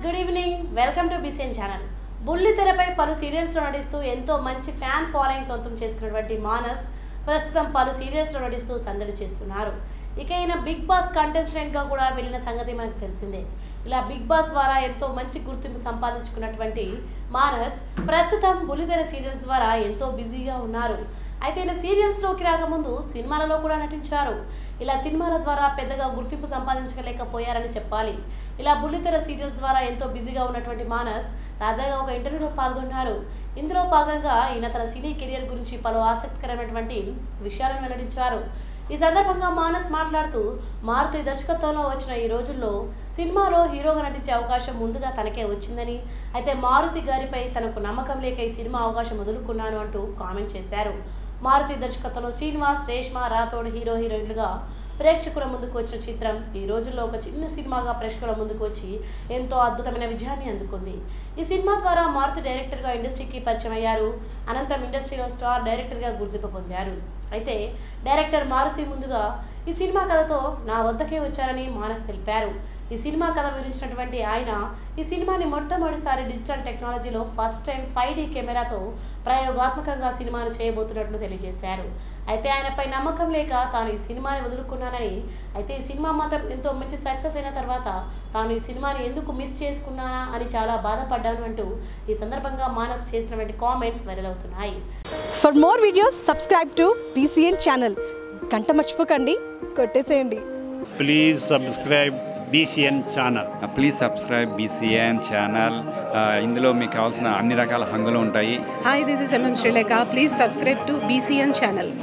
Good evening welcome to BCN channel బుల్లి తెరపై పలు సీరియల్స్లో నటిస్తూ ఎంతో మంచి ఫ్యాన్ ఫాలోయింగ్ సొంతం చేసుకున్నటువంటి మానస్ ప్రస్తుతం పలు సీరియల్స్లో నటిస్తూ సందడి చేస్తున్నారు ఇక ఈయన బిగ్ బాస్ కంటెస్టెంట్గా కూడా వెళ్ళిన సంగతి మనకు తెలిసిందే ఇలా బిగ్ బాస్ ద్వారా ఎంతో మంచి గుర్తింపు సంపాదించుకున్నటువంటి మానస్ ప్రస్తుతం బుల్లితెర సీరియల్స్ ద్వారా ఎంతో బిజీగా ఉన్నారు అయితే ఈయన సీరియల్స్లోకి రాకముందు సినిమాలలో కూడా నటించారు ఇలా సినిమాల ద్వారా పెద్దగా గుర్తింపు సంపాదించలేకపోయారని చెప్పాలి ఇలా బుల్లితెర సీరియల్స్ ద్వారా ఎంతో బిజీగా ఉన్నటువంటి మానస్ తాజాగా ఒక ఇంటర్వ్యూలో పాల్గొన్నారు ఇందులో భాగంగా ఈయన తన సినీ కెరియర్ గురించి పలు ఆసక్తికరమైనటువంటి విషయాలను వెల్లడించారు ఈ సందర్భంగా మానస్ మాట్లాడుతూ మారుతి దర్శకత్వంలో వచ్చిన ఈ రోజుల్లో సినిమాలో హీరోగా నటించే అవకాశం ముందుగా తనకే వచ్చిందని అయితే మారుతి గారిపై తనకు నమ్మకం లేక ఈ సినిమా అవకాశం వదులుకున్నాను అంటూ కామెంట్ చేశారు మారుతి దర్శకత్వంలో శ్రీనివాస్ రేష్మా రాథోడ్ హీరో హీరోయిన్లుగా ప్రేక్షకుల ముందుకు వచ్చిన చిత్రం ఈ రోజుల్లో ఒక చిన్న సినిమాగా ప్రేక్షకుల ముందుకు వచ్చి ఎంతో అద్భుతమైన విజయాన్ని అందుకుంది ఈ సినిమా ద్వారా మారుతి డైరెక్టర్గా ఇండస్ట్రీకి పరిచయం అయ్యారు అనంతరం ఇండస్ట్రీలో స్టార్ డైరెక్టర్గా గుర్తింపు పొందారు అయితే డైరెక్టర్ మారుతి ముందుగా ఈ సినిమా కథతో నా వద్దకే వచ్చారని మానస్ తెలిపారు ఈ సినిమా కథ వివరించినటువంటి ఆయన ఈ సినిమాని మొట్టమొదటిసారి డిజిటల్ టెక్నాలజీలో ఫస్ట్ టైం ఫైవ్ డీ కెమెరాతో ప్రయోగాత్మకంగా సినిమాను చేయబోతున్నట్లు తెలియజేశారు అయితే ఆయనపై నమ్మకం లేక తాను ఈ సినిమాని వదులుకున్నానని అయితే ఈ సినిమా మాత్రం ఎంతో మంచి సక్సెస్ అయిన తర్వాత తాను ఈ సినిమాని ఎందుకు మిస్ చేసుకున్నానా అని చాలా బాధపడ్డాను అంటూ ఈ సందర్భంగా మానస్ చేసినటువంటి కామెంట్స్ వైరల్ అవుతున్నాయి for more videos subscribe to BCN channel గంట మర్చిపోకండి కొట్టేసేయండి please subscribe BCN channel please subscribe BCN channel ఇందులో మీకు కావాల్సిన అన్ని రకాల హంగులు ఉంటాయి Hi, this is MM Sri Lanka. Please subscribe to BCN channel.